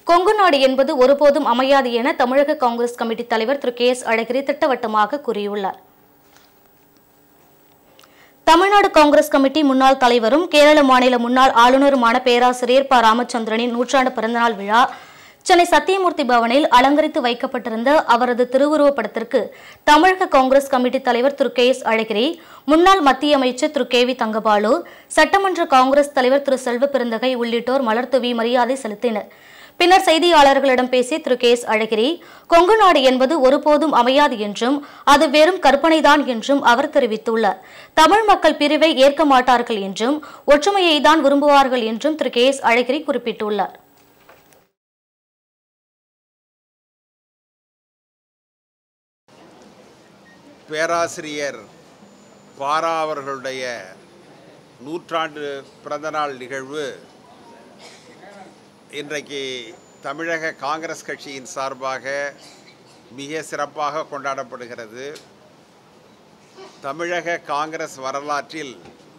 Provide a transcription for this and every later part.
கொங்கு நாடு என்பது ஒருபோதும் அமையாது என தமிழக காங்கிரஸ் கமிட்டி தலைவர் திரு கே எஸ் அழகிரி திட்டவட்டமாக கூறியுள்ளார் தமிழ்நாடு காங்கிரஸ் கமிட்டி முன்னாள் தலைவரும் கேரள மாநில முன்னாள் ஆளுநருமான பேராசிரியர் ப ராமச்சந்திரனின் நூற்றாண்டு பிறந்தநாள் விழா சென்னை சத்தியமூர்த்தி பவனில் அலங்கரித்து வைக்கப்பட்டிருந்த அவரது திருவுருவப் படத்திற்கு தமிழக காங்கிரஸ் கமிட்டி தலைவர் திரு கே எஸ் அழகிரி முன்னாள் மத்திய அமைச்சர் திரு கே வி தங்கபாலு சட்டமன்ற காங்கிரஸ் தலைவர் திரு செல்வ பெருந்தகை உள்ளிட்டோர் மலர்தூவி மரியாதை செலுத்தினர் பின்னர் செய்தியாளர்களிடம் பேசிய திரு கே எஸ் அழகிரி கொங்கு நாடு என்பது ஒருபோதும் அமையாது என்றும் அது வெறும் கற்பனைதான் என்றும் அவர் தெரிவித்துள்ளார் தமிழ் மக்கள் பிரிவை ஏற்க மாட்டார்கள் என்றும் ஒற்றுமையை தான் விரும்புவார்கள் என்றும் திரு கே எஸ் அழகிரி குறிப்பிட்டுள்ளார் பேராசிரியர் பாரா அவர்களுடைய நூற்றாண்டு பிறந்தநாள் நிகழ்வு இன்றைக்கு தமிழக காங்கிரஸ் கட்சியின் சார்பாக மிக சிறப்பாக கொண்டாடப்படுகிறது தமிழக காங்கிரஸ் வரலாற்றில்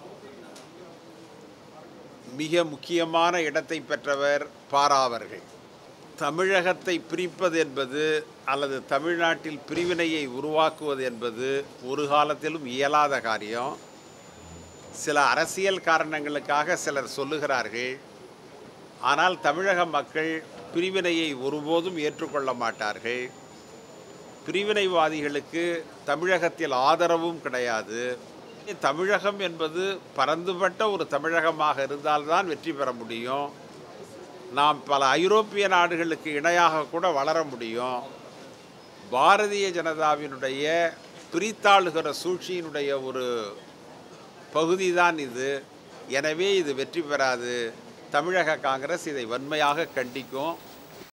மிக முக்கியமான இடத்தை பெற்றவர் பாரா அவர்கள் தமிழகத்தை பிரிப்பது என்பது அல்லது தமிழ்நாட்டில் பிரிவினையை உருவாக்குவது என்பது ஒரு காலத்திலும் இயலாத காரியம் சில அரசியல் காரணங்களுக்காக சிலர் சொல்லுகிறார்கள் ஆனால் தமிழக மக்கள் பிரிவினையை ஒருபோதும் ஏற்றுக்கொள்ள மாட்டார்கள் பிரிவினைவாதிகளுக்கு தமிழகத்தில் ஆதரவும் கிடையாது தமிழகம் என்பது பரந்துபட்ட ஒரு தமிழகமாக இருந்தால்தான் வெற்றி பெற முடியும் நாம் பல ஐரோப்பிய நாடுகளுக்கு இணையாக கூட வளர முடியும் பாரதிய ஜனதாவினுடைய பிரித்தாளுகிற சூழ்ச்சியினுடைய ஒரு பகுதி தான் இது எனவே இது வெற்றி பெறாது தமிழக காங்கிரஸ் இதை வன்மையாக கண்டிக்கும்